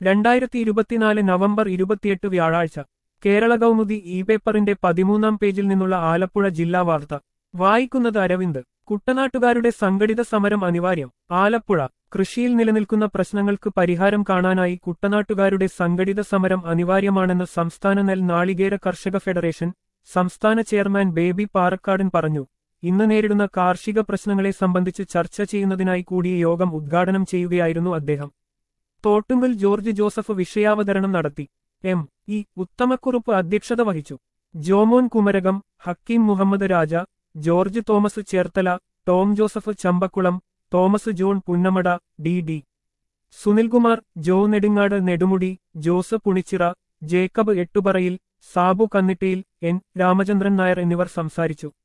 രണ്ടായിരത്തി ഇരുപത്തിനാല് നവംബർ ഇരുപത്തിയെട്ട് വ്യാഴാഴ്ച കേരള കൗമുദി ഇ പേപ്പറിന്റെ പതിമൂന്നാം പേജിൽ നിന്നുള്ള ആലപ്പുഴ ജില്ലാ വാർത്ത വായിക്കുന്നത് അരവിന്ദ് കുട്ടനാട്ടുകാരുടെ സംഘടിത സമരം അനിവാര്യം ആലപ്പുഴ കൃഷിയിൽ നിലനിൽക്കുന്ന പ്രശ്നങ്ങൾക്ക് പരിഹാരം കാണാനായി കുട്ടനാട്ടുകാരുടെ സംഘടിത സമരം അനിവാര്യമാണെന്ന് സംസ്ഥാന നെൽ നാളികേര കർഷക ഫെഡറേഷൻ സംസ്ഥാന ചെയർമാൻ ബേബി പാറക്കാടൻ പറഞ്ഞു ഇന്ന് നേരിടുന്ന കാർഷിക പ്രശ്നങ്ങളെ സംബന്ധിച്ച് ചർച്ച ചെയ്യുന്നതിനായി കൂടിയ യോഗം ഉദ്ഘാടനം ചെയ്യുകയായിരുന്നു അദ്ദേഹം തോട്ടുങ്കൽ ജോർജ് ജോസഫ് വിഷയാവതരണം നടത്തി എം ഇ ഉത്തമക്കുറുപ്പ് അധ്യക്ഷത വഹിച്ചു ജോമോൻ കുമരകം ഹക്കീം മുഹമ്മദ് രാജ ജോർജ് തോമസ് ചേർത്തല ടോം ജോസഫ് ചമ്പക്കുളം തോമസ് ജോൺ പുന്നമട ഡി ഡി സുനിൽകുമാർ ജോ നെടുങ്ങാട് നെടുമുടി ജോസ് പുണിച്ചിറ ജേക്കബ് എട്ടുപറയിൽ സാബു കന്നിട്ടയിൽ എൻ രാമചന്ദ്രൻ നായർ എന്നിവർ സംസാരിച്ചു